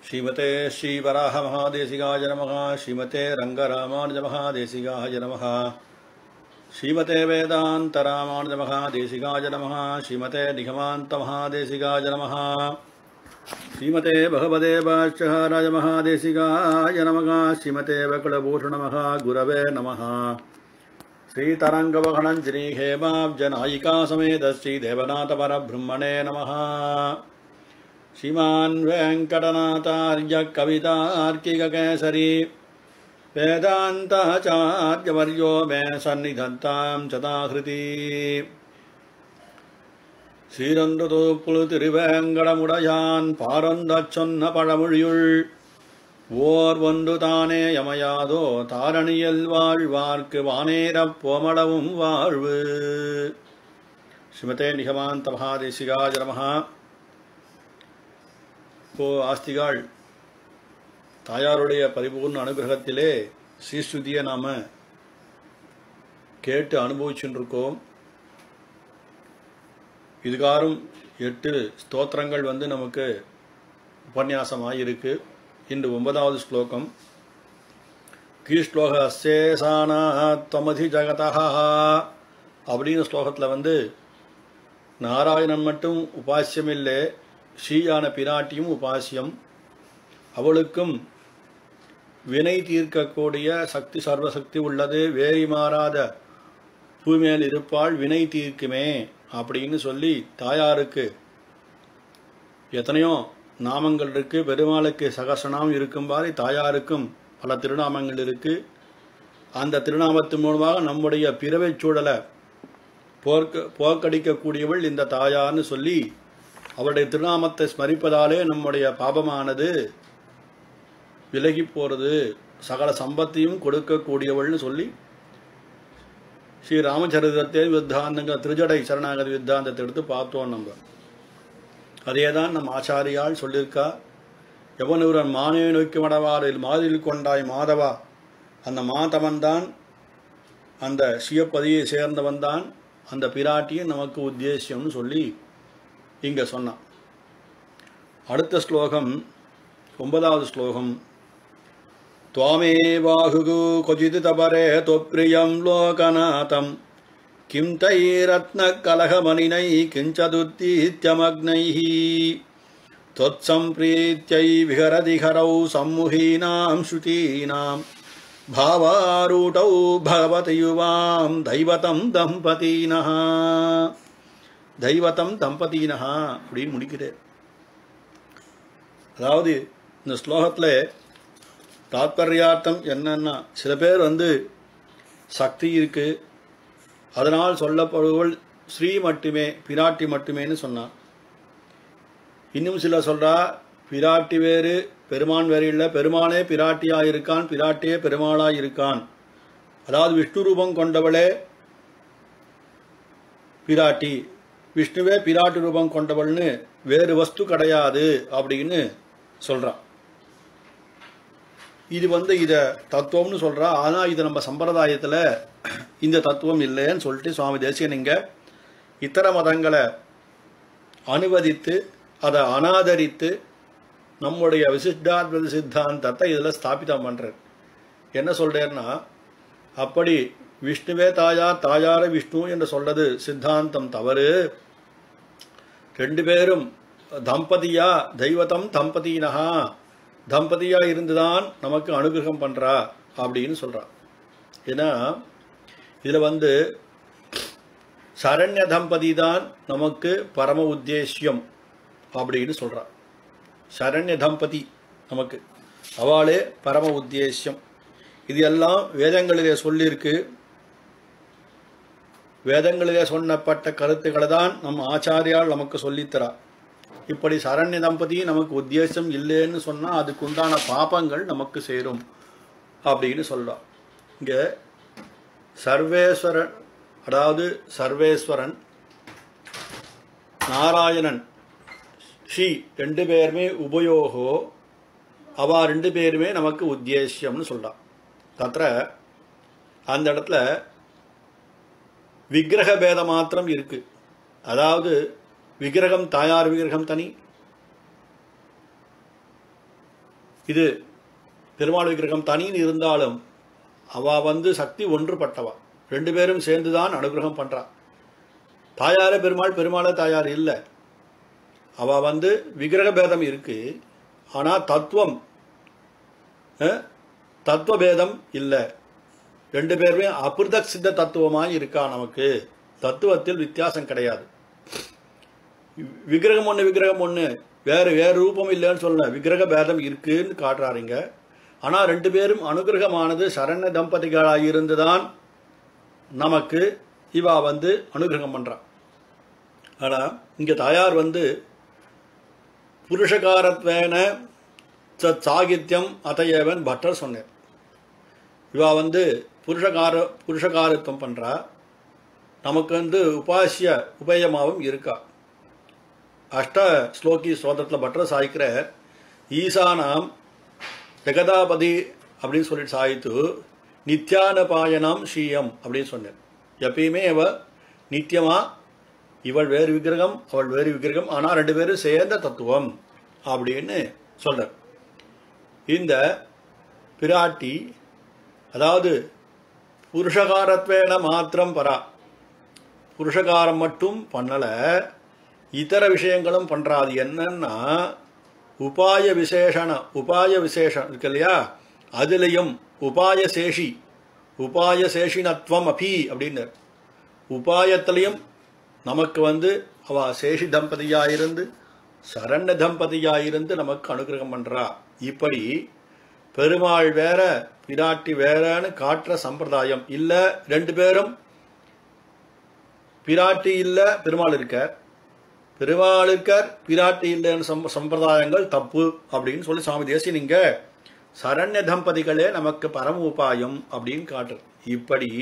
ஸ்ரீமதே ஸ்ரீவராக மகாதேசிகாய நமः ஸ்ரீமதே ரங்கராமானுஜ மகாதேசிகாய நமः ஸ்ரீமதே வேதாந்தராமானுஜ மகாதேசிகாய நமः ஸ்ரீமதே நிகமாந்த மகாதேசிகாய நமः ஸ்ரீமதே பகவதே பாஷ்யகாராய மகாதேசிகாய நமः ஸ்ரீமதே வகுலபூஷண மகா குரவே நமः श्रीतरङ्गवहणम् श्रीहेमाब्जनायिका समेत श्रीदेवनाथपरब्रह्मणे नमः श्रीमान् वेङ्कटनाथार्य कवितार्किककेसरी वेदान्ताचार्यवर्यो मे सन्निधत्ताम् சதாகிருதி சீரந்தது புழு திருவேங்கடமுடையான் பாரந்தச் சொன்ன பழமொழியுள் ஓர் ஒன்று தானே யமையாதோ தாரணியில் வாழ்வார்க்கு வானேரப் போமளவும் வாழ்வு ஸ்ரீமதே நிகமாந்த மகாதேசிகாஜ நமஹா இப்போ ஆஸ்திகாள் தாயாருடைய பரிபூர்ண அனுகிரகத்திலே ஸ்ரீஸ்துதியை நாம கேட்டு அனுபவிச்சுட்டு இருக்கோம் இதுகாரும் எட்டு ஸ்தோத்திரங்கள் வந்து நமக்கு உபன்யாசமாயிருக்கு இன்று ஒன்பதாவது ஸ்லோகம் கீழ்ஸ்லோக அசேசானாத்வமதி ஜகதா அப்படின்னு ஸ்லோகத்தில் வந்து நாராயணன் மட்டும் உபாசியம் இல்லை ஸ்ரீயான பிராட்டியும் உபாசியம் அவளுக்கும் வினை தீர்க்கக்கூடிய சக்தி சர்வசக்தி உள்ளது வேறி மாறாத பூமியில் இருப்பாள் வினை தீர்க்குமே அப்படின்னு சொல்லி தாயாருக்கு எத்தனையோ நாமங்கள் இருக்கு பெருமாளுக்கு சகசனாம் இருக்கும்பாறு தாயாருக்கும் பல திருநாமங்கள் இருக்கு அந்த திருநாமத்தின் மூலமாக நம்முடைய பிறவைச் சூழலை போர்க்க போக்கடிக்கக்கூடியவள் இந்த தாயார்னு சொல்லி அவருடைய திருநாமத்தை ஸ்மரிப்பதாலே நம்முடைய பாபமானது விலகி போறது சகல சம்பத்தையும் கொடுக்கக்கூடியவள்னு சொல்லி ஸ்ரீ ராமச்சரிதத்தை வித்தாந்தங்க திருஜடை சரணாகதி வித்தாந்தத்தை எடுத்து பார்த்தோம் நம்ம அதே தான் நம் ஆச்சாரியால் சொல்லியிருக்கா எவன் ஒருவன் மானே நோக்கி மடவாரில் மாதிரில் கொண்டாய் மாதவா அந்த மாதவன் தான் அந்த சுயப்பதியை சேர்ந்தவன் தான் அந்த பிராட்டியும் நமக்கு உத்தேசியம்னு சொல்லி இங்க சொன்னான் அடுத்த ஸ்லோகம் ஒன்பதாவது ஸ்லோகம் त्वामेवाहुः क्वचित् तपरे त्वप्रियं लोकनाथम् किं तैरत्नकलहमणिनैः किञ्चदुत्तीत्यमग्नैः त्वत्सम्प्रीत्यै विहरति हरौ सम्मुहीनां श्रुतीनां भावारूढौ भगवति युवां दैवतं दம்பதினः தைவத்தம் தம்பதினஹா அப்படின்னு முடிக்கிறேன் அதாவது இந்த ஸ்லோகத்தில் தாத்பரியார்த்தம் என்னன்னா சில பேர் வந்து சக்தி இருக்கு அதனால் சொல்லப்படுவள் ஸ்ரீ மட்டுமே பிராட்டி மட்டுமேன்னு சொன்னான் இன்னும் சில சொல்றா பிராட்டி வேறு பெருமான் வேறு இல்லை பெருமானே பிராட்டியாக இருக்கான் பிராட்டியே பெருமாளாக இருக்கான் அதாவது விஷ்ணு ரூபம் கொண்டவளே பிராட்டி விஷ்ணுவே பிராட்டி ரூபம் கொண்டவள்னு வேறு வஸ்து கிடையாது அப்படின்னு சொல்றான் இது வந்து இத தத்துவம்னு சொல்றா ஆனா இது நம்ம சம்பிரதாயத்துல இந்த தத்துவம் இல்லைன்னு சொல்லிட்டு சுவாமி தேசிகன் இங்க இத்தர மதங்களை அனுவதித்து அதை அனாதரித்து நம்முடைய விசிஷ்டாத்வத சித்தாந்தத்தை இதில் ஸ்தாபிதம் பண்றார் என்ன சொல்றேன்னா அப்படி விஷ்ணுவே தாயார் தாயார விஷ்ணு என்று சொல்றது சித்தாந்தம் தவறு ரெண்டு பேரும் தம்பதியா தெய்வத்தம் தம்பதியினஹா தம்பதியா இருந்துதான் நமக்கு அனுகிரகம் பண்றா அப்படின்னு சொல்றா ஏன்னா இதுல வந்து சரண்ய தம்பதி தான் நமக்கு பரம உத்தேசியம் அப்படின்னு சொல்றா சரண்ய தம்பதி நமக்கு அவளே பரம உத்தேசியம் இது எல்லாம் வேதங்களிலே சொல்லியிருக்கு வேதங்களிலே சொன்னப்பட்ட கருத்துக்களை தான் நம் ஆச்சாரியால் நமக்கு சொல்லித்தரா இப்படி சரண்ய தம்பதி நமக்கு உத்தேசம் இல்லைன்னு சொன்னா அதுக்கு உண்டான பாபங்கள் நமக்கு சேரும் அப்படின்னு சொல்றோம் இங்க சர்வேஸ்வரன் அதாவது சர்வேஸ்வரன் நாராயணன் ஸ்ரீ ரெண்டு பேருமே உபயோகோ அவா ரெண்டு பேருமே நமக்கு உத்தேசியம்னு சொல்றான் தத்திர அந்த இடத்துல விக்கிரக பேதம் மாத்திரம் இருக்கு அதாவது விக்கிரகம் தாயார் விக்கிரகம் தனி இது பெருமாள் விக்கிரகம் தனின்னு இருந்தாலும் அவ வந்து சக்தி ஒன்றுபட்டவா ரெண்டு பேரும் சேர்ந்து தான் அனுகிரகம் பண்றா தாயார பெருமாள் பெருமாள தாயார் இல்லை அவ வந்து விக்கிரக பேதம் இருக்கு ஆனா தத்துவம் அஹ், தத்துவ பேதம் இல்லை ரெண்டு பேருமே அபிருதக் சித்த தத்துவமாய் இருக்கா நமக்கு தத்துவத்தில் வித்தியாசம் கிடையாது விக்கிரகம் ஒன்று விக்கிரகம் ஒன்று வேறு வேறு ரூபம் இல்லைன்னு சொல்லல விக்கிரக பேதம் இருக்குன்னு காட்டுறாருங்க ஆனால் ரெண்டு பேரும் அனுகிரகமானது சரண தம்பதிகளாக இருந்துதான் நமக்கு இவா வந்து அனுகிரகம் பண்றான் ஆனால் இங்கே தாயார் வந்து புருஷகாரத்வேன சத் சாகித்யம் அதையவன் பட்டர் சொன்னார் இவா வந்து புருஷகார புருஷகாரத்துவம் பண்றா நமக்கு வந்து உபாசிய உபயமாவும் இருக்கா அஷ்ட ஸ்லோகி ஸ்லோகத்தில் பட்டர் சாய்க்கிற ஈசானாம் ஜெகதாபதி அப்படின்னு சொல்லிட்டு சாய்த்து நித்யானபாயனாம் ஸ்ரீயம் அப்படின்னு சொன்னார் எப்பயுமே அவ நித்தியமா இவள் வேறு விக்கிரகம் அவள் வேறு விக்கிரகம் ஆனால் ரெண்டு பேரும் சேர்ந்த தத்துவம் அப்படின்னு சொல்றார் இந்த பிராட்டி அதாவது புருஷகாரத்வேன மாத்திரம் பரா புருஷகாரம் மட்டும் பண்ணல இதர விஷயங்களும் பண்றாது என்னன்னா உபாய விசேஷண உபாய விசேஷம் இருக்கு இல்லையா அதுலேயும் உபாய சேஷி உபாய சேஷினத்துவம் அபி அப்படின்னு உபாயத்திலையும் நமக்கு வந்து அவ சேஷி தம்பதியா இருந்து சரண்ய தம்பதியா இருந்து நமக்கு அனுகிரகம் பண்றா இப்படி பெருமாள் வேற பிராட்டி வேறன்னு காட்டுற சம்பிரதாயம் இல்ல ரெண்டு பேரும் பிராட்டி இல்ல பெருமாள் இருக்கார் பெருமாள் இருக்கார் பிராட்டி இல்லைன்னு சம்ப சம்பிரதாயங்கள் தப்பு அப்படின்னு சொல்லி சுவாமி தேசி நீங்க சரண்ய தம்பதிகளே நமக்கு பரம உபாயம் அப்படின்னு காட்டுறது இப்படி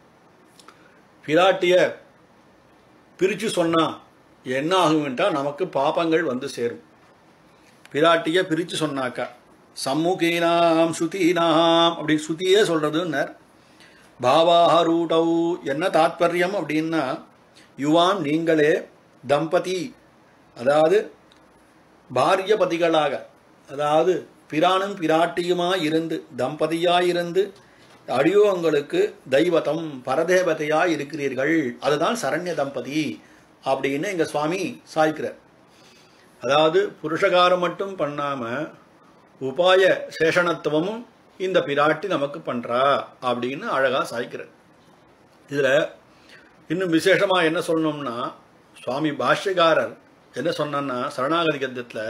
பிராட்டிய பிரிச்சு சொன்னா என்ன ஆகும்ட்டா நமக்கு பாபங்கள் வந்து சேரும் பிராட்டிய பிரிச்சு சொன்னாக்கா சம்முகீனாம் ஸ்ருதீனாம் அப்படி ஸ்ருதியே சொல்றதுன்னர் பாவாஹரூடௌ என்ன தாத்பரியம் அப்படின்னா யுவான் நீங்களே தம்பதி அதாவது பாரியபதிகளாக அதாவது பிரானும் பிராட்டியுமாய் இருந்து தம்பதியாய் இருந்து அடியோங்களுக்கு தெய்வதம் பரதேவதையாய் இருக்கிறீர்கள் அதுதான் சரண்ய தம்பதி அப்படின்னு எங்க சுவாமி சாய்க்கிறார் அதாவது புருஷகாரம் மட்டும் பண்ணாம உபாய சேஷனத்துவமும் இந்த பிராட்டி நமக்கு பண்றா அப்படின்னு அழகா சாய்க்கிறார் இதுல இன்னும் விசேஷமா என்ன சொல்லணும்னா சுவாமி பாஷ்யகாரர் என்ன சொன்னா சரணாகதி கத்தியத்துல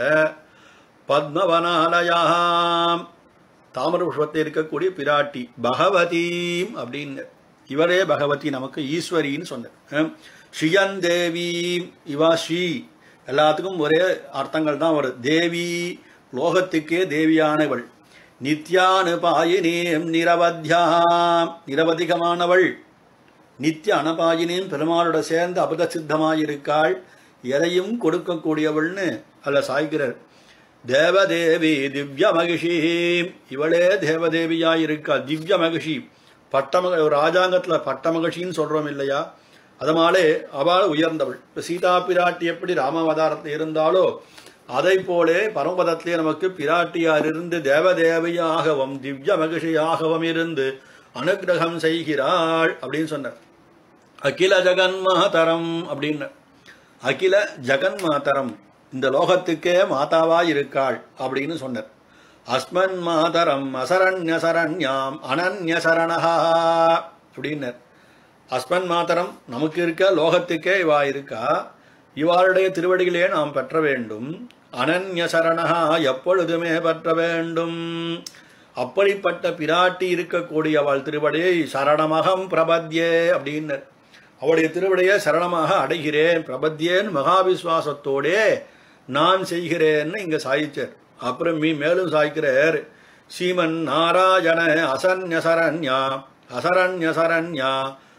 பத்மவனாலயாம் தாமர புஷ்பத்தில் இருக்கக்கூடிய பிராட்டி பகவதீம் அப்படின்னு இவரே பகவதி நமக்கு ஈஸ்வரின்னு சொன்னார் ஸ்ரீயன் தேவீம் இவா ஸ்ரீ எல்லாத்துக்கும் ஒரே அர்த்தங்கள் தான் வரும் தேவி லோகத்துக்கே தேவியானவள் நித்யானுபாயினேம் நிரவத்யாம் நிரவதிகமானவள் நித்திய அனபாயினேம் பெருமாளோட சேர்ந்து அபத சித்தமாயிருக்காள் எதையும் கொடுக்கக்கூடியவள்னு அல்ல சாய்கிறார் தேவதேவி திவ்ய மகிஷி இவளே தேவதேவியாயிருக்கா திவ்ய மகிஷி பட்டமக ஒரு ராஜாங்கத்துல பட்ட மகிழ்ச்சின்னு சொல்றோம் இல்லையா அதனாலே அவள் உயர்ந்தவள் இப்ப சீதா பிராட்டி எப்படி ராமாவதாரத்தில் இருந்தாலோ அதை போலே பரமபதத்திலே நமக்கு பிராட்டியார் இருந்து தேவதேவியாகவும் திவ்ய மகிழ்ச்சியாகவும் இருந்து அனுகிரகம் செய்கிறாள் அப்படின்னு சொன்னார் அகில ஜெகன்மாதரம் அப்படின்னு அகில ஜெகன்மாதரம் இந்த லோகத்துக்கே மாதாவா இருக்காள் அப்படின்னு சொன்னார் அஸ்மன் மாதரம் அசரண்ய சரண்யாம் அனன்ய சரணஹா அப்படின்னார் அஸ்மன் மாதரம் நமக்கு இருக்க லோகத்துக்கே இவா இருக்கா இவாளுடைய திருவடிகளே நாம் பெற்ற வேண்டும் அனன்ய சரணஹா எப்பொழுதுமே பெற்ற வேண்டும் அப்படிப்பட்ட பிராட்டி இருக்கக்கூடிய அவள் திருவடியை சரணமகம் பிரபத்யே அப்படின்னு அவளுடைய திருவடியை சரணமாக அடைகிறேன் பிரபத்யேன் மகாவிஸ்வாசத்தோடே நான் செய்கிறேன்னு இங்க சாய்ச்சார் அப்புறம் மீ மேலும் சாய்க்கிறார் ஸ்ரீமன் நாராயண அசன்ய சரண்யா அசரண்ய சரண்யா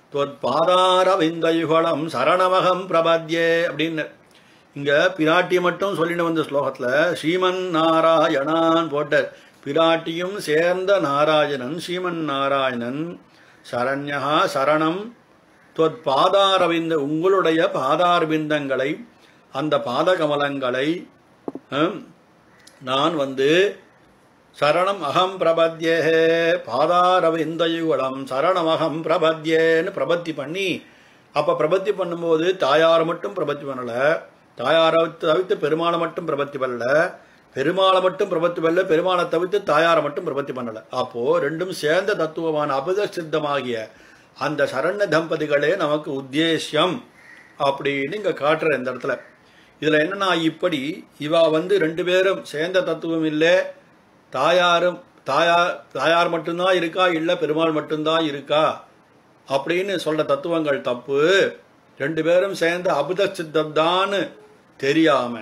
தொற்பாதாரவிந்தயுகலம் சரணமகம் பிரபத்யே அப்படின்னு இங்க பிராட்டி மட்டும் சொல்லிட்டு வந்த ஸ்லோகத்துல ஸ்ரீமன் நாராயணான் போட்ட பிராட்டியும் சேர்ந்த நாராயணன் ஸ்ரீமன் நாராயணன் சரண்யா சரணம் தொத் பாதாரவிந்த உங்களுடைய பாதாரவிந்தங்களை அந்த பாதகமலங்களை ஹம், நான் வந்து சரணம் அகம் பிரபத்யே பாதாரவிந்தயுகலம் சரணம் அகம் பிரபத்யேன்னு பிரபத்தி பண்ணி அப்ப பிரபத்தி பண்ணும்போது தாயாரை மட்டும் பிரபத்தி பண்ணல தாயாரை தவிர்த்து பெருமாளை மட்டும் பிரபத்தி பண்ணல பெருமாளை மட்டும் பிரபத்தி பண்ணல பெருமாளை தவிர்த்து தாயாரை மட்டும் பிரபத்தி பண்ணல அப்போ ரெண்டும் சேர்ந்த தத்துவமான அபுத சித்தமாகிய அந்த சரண்ய தம்பதிகளே நமக்கு உத்தேசியம் அப்படின்னு இங்க காட்டுற இந்த இடத்துல இதுல என்னன்னா இப்படி இவா வந்து ரெண்டு பேரும் சேர்ந்த தத்துவம் இல்லை தாயாரும் தாயார் தாயார் மட்டும்தான் இருக்கா இல்ல பெருமாள் மட்டும்தான் இருக்கா அப்படின்னு சொல்ற தத்துவங்கள் தப்பு ரெண்டு பேரும் சேர்ந்த அபுத சித்தம் தான் தெரியாம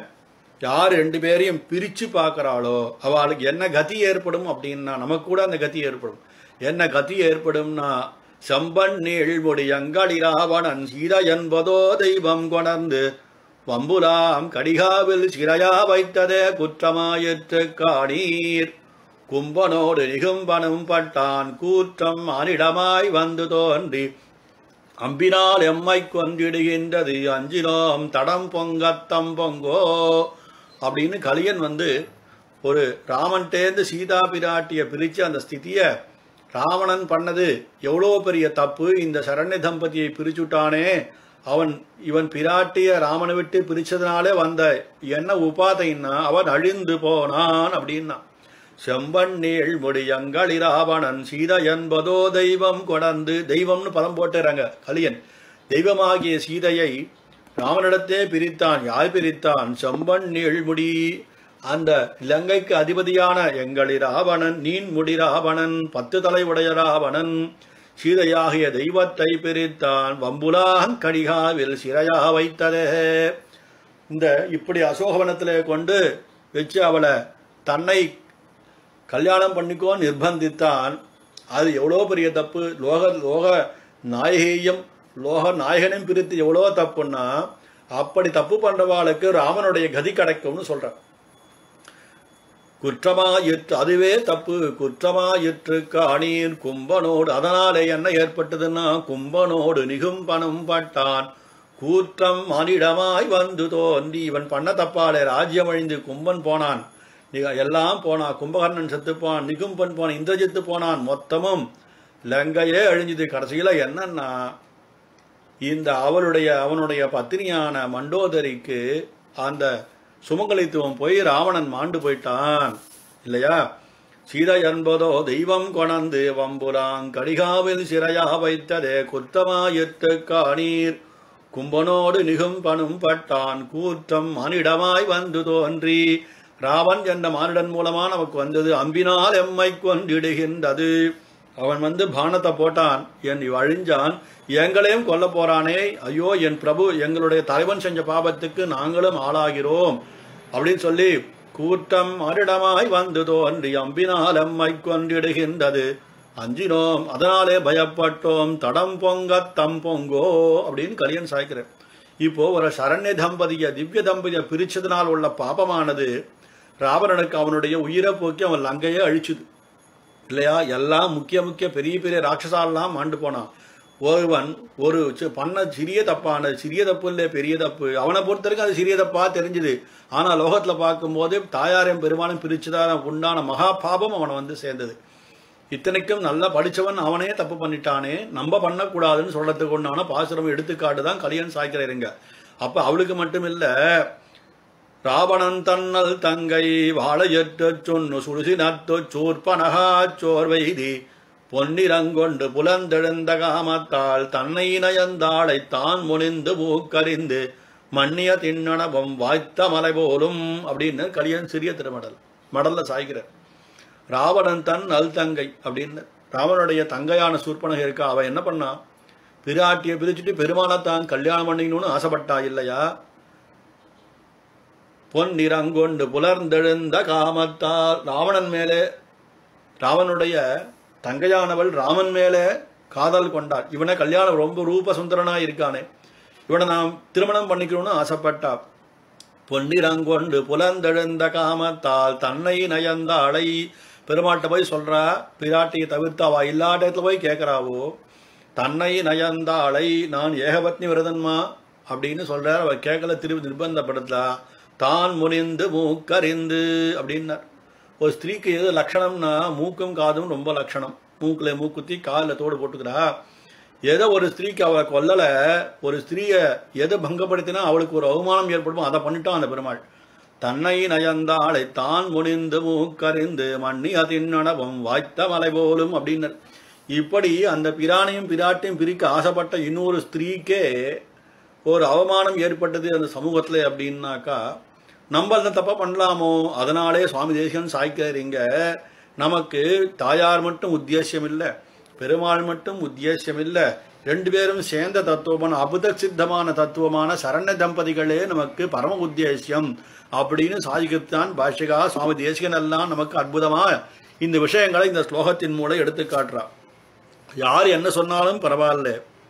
யார் ரெண்டு பேரையும் பிரிச்சு பார்க்கறாளோ அவளுக்கு என்ன கதி ஏற்படும் அப்படின்னா நமக்கு கூட அந்த கதி ஏற்படும் என்ன கதி ஏற்படும்னா செம்பன் நீழ்மொழி அங்களிராவணன் சீத என்பதோ தெய்வம் கொணர்ந்து வம்புலாம் கடிகாவில் சிறையா வைத்ததே குற்றமாயிற்று காணீர் கும்பனோடு நிகும்பனும் பட்டான் கூற்றம் அனிடமாய் வந்து தோன்றி அம்பினால் எம்மை கொன்றிடுகின்றது அஞ்சினோம் தடம் பொங்கத்தம் பொங்கோ அப்படின்னு கலியன் வந்து ஒரு ராமன்டேந்து சீதா பிராட்டிய பிரிச்சு அந்த ஸ்திதிய ராவணன் பண்ணது எவ்வளோ பெரிய தப்பு இந்த சரண்ய தம்பதியை பிரிச்சுட்டானே அவன் இவன் பிராட்டிய ராமனை விட்டு பிரிச்சதுனாலே வந்த என்ன உபாதைன்னா அவன் அழிந்து போனான் அப்படின்னா செம்பண்ணீள் முடியங்களி ராவணன் சீத என்பதோ தெய்வம் கொடந்து தெய்வம்னு பதம் போட்டுறாங்க கலியன் தெய்வமாகிய சீதையை ராமனிடத்தே பிரித்தான் யார் பிரித்தான் செம்பன் நீழ்முடி அந்த இலங்கைக்கு அதிபதியான எங்களி ராவணன் நீன் முடி ராவணன் பத்து தலை உடைய ராவணன் சீதையாகிய தெய்வத்தை பிரித்தான் வம்புலாங் கடிகாவில் சிறையா வைத்ததே இந்த இப்படி அசோகவனத்திலே கொண்டு வச்சு அவளை தன்னை கல்யாணம் பண்ணிக்கோ நிர்பந்தித்தான் அது எவ்வளோ பெரிய தப்பு லோக லோக நாயகியும் லோக நாயகனையும் பிரித்து எவ்வளோ தப்புன்னா அப்படி தப்பு பண்றவாளுக்கு ராமனுடைய கதி கிடைக்கும்னு சொல்றான் குற்றமாயிற்று அதுவே தப்பு குற்றமாயிற்று காணீர் கும்பனோடு அதனாலே என்ன ஏற்பட்டதுன்னா கும்பனோடு நிகும்பனும் பட்டான் கூற்றம் மானிடமாய் வந்து தோன்றி இவன் பண்ண தப்பாலே ராஜ்யம் அழிந்து கும்பன் போனான் நிக- எல்லாம் போனான் கும்பகர்ணன் செத்துப்பான் நிகும்பன் போனான் இந்திரஜித்து போனான் மொத்தமும் லங்கையே அழிஞ்சுது கடைசியில என்னன்னா இந்த அவளுடைய அவனுடைய பத்தினியான மண்டோதரிக்கு அந்த சுமங்கலித்துவம் போய் ராவணன் மாண்டு போயிட்டான் இல்லையா சீதை என்பதோ தெய்வம் கொணந்து வம்புலாங் கடிகாவில் சிறையா வைத்ததே குத்தமாயிற்று காணீர் கும்பனோடு நிகும்பனும் பட்டான் கூற்றம் மானிடமாய் வந்து தோன்றி ராவன் என்ற மானிடன் மூலமா நமக்கு வந்தது அம்பினால் எம்மை கொண்டிடுகின்றது அவன் வந்து பானத்தை போட்டான் என் இவ் அழிஞ்சான் எங்களையும் கொல்ல போறானே ஐயோ என் பிரபு எங்களுடைய தலைவன் செஞ்ச பாபத்துக்கு நாங்களும் ஆளாகிறோம் அப்படின்னு சொல்லி கூட்டம் அரிடமாய் வந்து தோன்றி அம்பினால் எம்மை கொண்டிடுகின்றது அஞ்சினோம் அதனாலே பயப்பட்டோம் தடம் பொங்க தம் பொங்கோ அப்படின்னு கலியன் சாய்க்கிறார் இப்போ ஒரு சரண்ய தம்பதிய திவ்ய தம்பதிய பிரிச்சதுனால் உள்ள பாபமானது ராவணனுக்கு அவனுடைய உயிரை போக்கி அவன் லங்கையே அழிச்சுது இல்லையா எல்லாம் முக்கிய முக்கிய பெரிய பெரிய ராட்சசாலாம் மாண்டு போனான் ஒருவன் ஒரு சி- பண்ண சிறிய தப்பான சிறிய தப்பு இல்லை பெரிய தப்பு அவனை பொறுத்த வரைக்கும் அது சிறிய தப்பா தெரிஞ்சுது ஆனா லோகத்துல பார்க்கும்போது தாயாரையும் பெருமாளும் பிரிச்சுதான் உண்டான மகா பாபம் அவனை வந்து சேர்ந்தது இத்தனைக்கும் நல்லா படிச்சவன் அவனே தப்பு பண்ணிட்டானே நம்ம பண்ணக்கூடாதுன்னு சொல்றதுக்கு உண்டான பாசுரம் எடுத்துக்காட்டு தான் கலியன் சாய்க்கிறாருங்க அப்ப அவளுக்கு மட்டும் இல்ல ராவணன் தன்னல் தங்கை வாழையற்ற சொன்னு சுடுசி நத்து சூர்பனகா சோர்வைதி பொன்னிறங்கொண்டு புலந்தெழுந்த காமத்தால் தன்னை நயந்தாளை தான் முனிந்து மூக்கறிந்து மன்னிய திண்ணனவம் வாய்த்த மலை போலும் அப்படின்னு கலியன் சிறிய திருமடல் மடல்ல சாய்கிறார் ராவணன் தன் நல் தங்கை அப்படின்னு ராவனுடைய தங்கையான சூர்பனகை இருக்கா அவன் என்ன பண்ணா பிராட்டியை பிரிச்சுட்டு பெருமாளை தான் கல்யாணம் பண்ணிக்கணும்னு ஆசைப்பட்டா இல்லையா பொன் நிறங்கொண்டு புலர்ந்தெழுந்த காமத்தால் ராவணன் மேலே ராவனுடைய தங்கையானவள் ராமன் மேலே காதல் கொண்டாள் இவனை கல்யாணம் ரொம்ப ரூப சுந்தரனா இருக்கானே இவனை நாம் திருமணம் பண்ணிக்கணும்னு ஆசைப்பட்டா பொன்னிறங்கொண்டு புலந்தெழுந்த காமத்தால் தன்னை நயந்தாளை பெருமாட்ட போய் சொல்றா பிராட்டியை தவிர்த்து அவ இல்லாத இடத்துல போய் கேட்கறாவோ தன்னை நயந்தாளை நான் ஏகபத்னி விரதன்மா அப்படின்னு சொல்றார் அவ கேட்கல திருப்பி நிர்பந்தப்படுத்தா தான் முனிந்து மூக்கறிந்து அப்படின்னார் ஒரு ஸ்திரீக்கு எது லட்சணம்னா மூக்கும் காதும் ரொம்ப லட்சணம் மூக்கில் மூக்குத்தி காலில் தோடு போட்டுக்கிறா ஏதோ ஒரு ஸ்திரீக்கு அவளை கொல்லலை ஒரு ஸ்திரீயை எதை பங்கப்படுத்தினா அவளுக்கு ஒரு அவமானம் ஏற்படுமோ அதை பண்ணிட்டான் அந்த பெருமாள் தன்னை நயந்தாளை தான் முனிந்து மூக்கறிந்து மண்ணி அதிநடவும் வாய்த்த மலை போலும் அப்படின்னு இப்படி அந்த பிரானையும் பிராட்டையும் பிரிக்க ஆசைப்பட்ட இன்னொரு ஸ்திரீக்கே ஒரு அவமானம் ஏற்பட்டது அந்த சமூகத்துல அப்படின்னாக்கா நம்ம அந்த தப்பா பண்ணலாமோ அதனாலே சுவாமி தேசிகன் சாய்க்கிறீங்க நமக்கு தாயார் மட்டும் உத்தேசியம் இல்லை பெருமாள் மட்டும் உத்தேசியம் இல்லை ரெண்டு பேரும் சேர்ந்த தத்துவமான அபுத சித்தமான தத்துவமான சரண தம்பதிகளே நமக்கு பரம உத்தேசியம் அப்படின்னு சாதிக்கத்தான் பாஷிகா சுவாமி தேசிகன் எல்லாம் நமக்கு அற்புதமா இந்த விஷயங்களை இந்த ஸ்லோகத்தின் மூலம் எடுத்து காட்டுறா யார் என்ன சொன்னாலும் பரவாயில்ல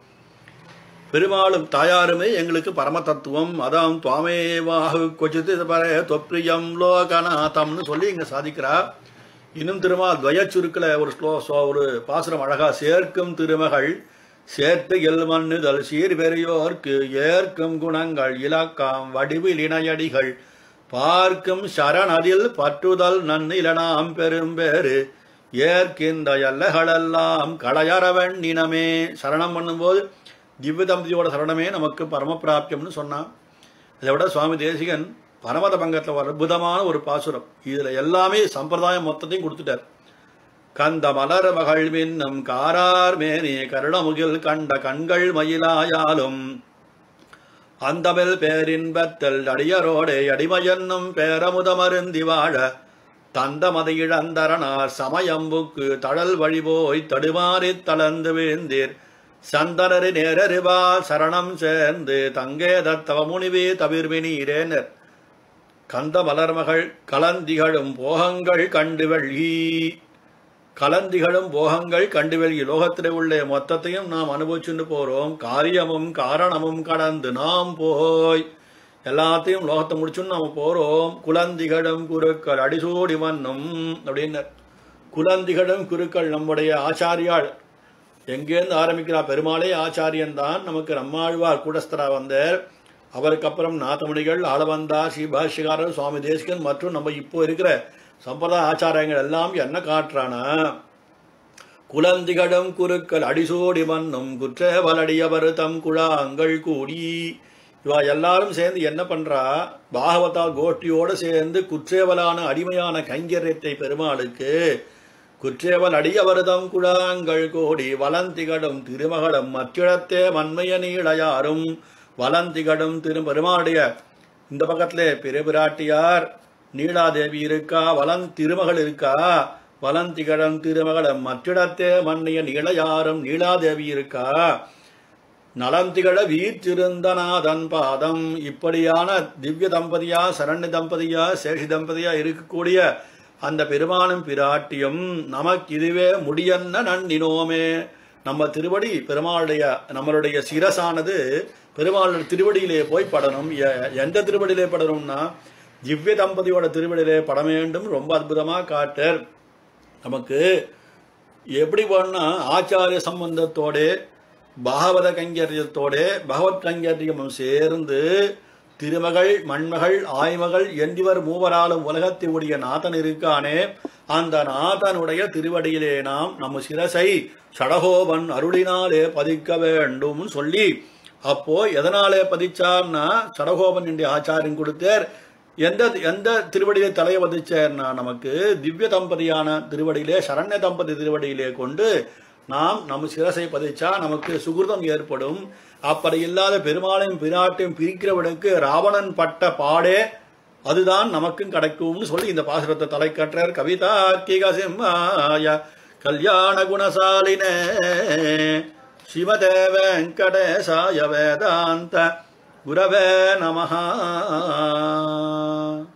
பெருமாளும் தாயாருமே எங்களுக்கு பரம தத்துவம் அதான் துவாமேவாகு கொச்சித்து பர தொப்ரியம் லோகநாதம்னு சொல்லி இங்க சாதிக்கிறா இன்னும் திருமா துவய சுருக்கில் ஒரு ஸ்லோ சோ- ஒரு பாசுரம் அழகா சேர்க்கும் திருமகள் சேர்த்து எல்மண்ணுதல் சீர் பெரியோர்க்கு ஏற்கும் குணங்கள் இலக்கம் வடிவில் இணையடிகள் பார்க்கும் சரணதில் பற்றுதல் நன்னிலனாம் பெரும்பேறு ஏற்கின்ற எல்லைகளெல்லாம் களையறவன் இனமே சரணம் பண்ணும்போது திவ்ய தம்பதியோட சரணமே நமக்கு பரமபிராப்தியம்னு சொன்னான் அதை விட சுவாமி தேசிகன் பரமத பங்கத்தில் ஒரு அற்புதமான ஒரு பாசுரம் இதுல எல்லாமே சம்பிரதாயம் மொத்தத்தையும் கொடுத்துட்டார் கந்த மலர் மகள் மின்னும் காரார் மேனி கருணமுகில் கண்ட கண்கள் மயிலாயாலும் அந்தமில் பேரின்பத்தல் அடியரோடே அடிமையன்னும் பேரமுதமருந்தி வாழ தந்தமத இழந்தரனார் சமயம்புக்கு தழல் வழிபோய் தடுமாறித் தளர்ந்து வீழ்ந்தீர் சந்தனரு நேரறிவா சரணம் சேர்ந்து தங்கே தத்தவ முனிவே தவிர்வினீரேனர் கந்த மலர்மகள் கலந்திகளும் போகங்கள் கண்டு வெள்ளி கலந்திகளும் போகங்கள் கண்டு வெள்ளி லோகத்திலே உள்ள மொத்தத்தையும் நாம் அனுபவிச்சுட்டு போறோம் காரியமும் காரணமும் கடந்து நாம் போய் எல்லாத்தையும் லோகத்தை முடிச்சுன்னு நாம போறோம் குலந்திகளும் குருக்கள் அடிசூடி மன்னும் அப்படின்னர் குலந்திகளும் குருக்கள் நம்முடைய ஆச்சாரியாள் எங்கேருந்து ஆரம்பிக்கிறா பெருமாளே ஆச்சாரியன் தான் நமக்கு நம்மாழ்வார் கூடஸ்தரா வந்தார் அவருக்கு அப்புறம் நாதமுனிகள் ஆளவந்தார் ஸ்ரீபாஷ்யகாரர் சுவாமி தேசிகன் மற்றும் நம்ம இப்போ இருக்கிற சம்பிரதாய ஆச்சாரங்கள் எல்லாம் என்ன காட்டுறானா குலந்திகளும் குருக்கள் அடிசோடி மன்னும் குற்றவலடியவர் தம் குழாங்கள் கூடி இவா எல்லாரும் சேர்ந்து என்ன பண்றா பாகவதா கோஷ்டியோட சேர்ந்து குற்றேவலான அடிமையான கைங்கரியத்தை பெருமாளுக்கு குற்றேவல் அடியவர்தம் குழாங்கள் கோடி வலந்திகடும் திருமகளும் மற்றிடத்தே மண்மைய நீளையாரும் வலந்திகடும் திருப்பெருமாளுடைய இந்த பக்கத்திலே பெருபிராட்டியார் நீலாதேவி இருக்கா வலன் திருமகள் இருக்கா வலந்திகடம் திருமகளும் மற்றிடத்தே மண்ணிய நீளையாரும் நீலாதேவி இருக்கா நலந்திகழ வீற்றிருந்தநாதன் பாதம் இப்படியான திவ்ய தம்பதியா சரண்ய தம்பதியா சேஷி தம்பதியா இருக்கக்கூடிய அந்த பெருமானும் பிராட்டியும் நமக்கு இதுவே முடியன்ன நன்னினோமே நம்ம திருவடி பெருமாளுடைய நம்மளுடைய சிரசானது பெருமாளுடைய திருவடியிலே போய் படணும் எ- எந்த திருவடியிலே படணும்னா திவ்ய தம்பதியோட திருவடியிலே பட வேண்டும் ரொம்ப அற்புதமா காட்டர் நமக்கு எப்படி பண்ணா ஆச்சாரிய சம்பந்தத்தோட பாகவத கைங்கரியத்தோட பகவத் கைங்கரியம் சேர்ந்து திருமகள் மண்மகள் ஆய்மகள் என்றிவர் மூவராலும் உலகத்தை உடைய நாதன் இருக்கானே அந்த நாதனுடைய திருவடியிலே நாம் நம்ம சிரசை சடகோபன் அருளினாலே பதிக்க வேண்டும் சொல்லி அப்போ எதனாலே பதிச்சார்னா சடகோபன் என்ற ஆச்சாரியன் கொடுத்தார் எந்த எந்த திருவடியிலே தலையை வதிச்சார்னா நமக்கு திவ்ய தம்பதியான திருவடியிலே சரண்ய தம்பதி திருவடியிலே கொண்டு நாம் நம் சிரசை பதிச்சா நமக்கு சுகிருதம் ஏற்படும் அப்படி இல்லாத பெருமாளையும் பிராட்டையும் பிரிக்கிறவனுக்கு ராவணன் பட்ட பாடே அதுதான் நமக்கும் கிடைக்கும்னு சொல்லி இந்த பாசுரத்தை தலை கற்றார் கவிதா சிம்மாய கல்யாண குணசாலினே சிவதே வெங்கடேசாய வேதாந்த குரவே நமஹா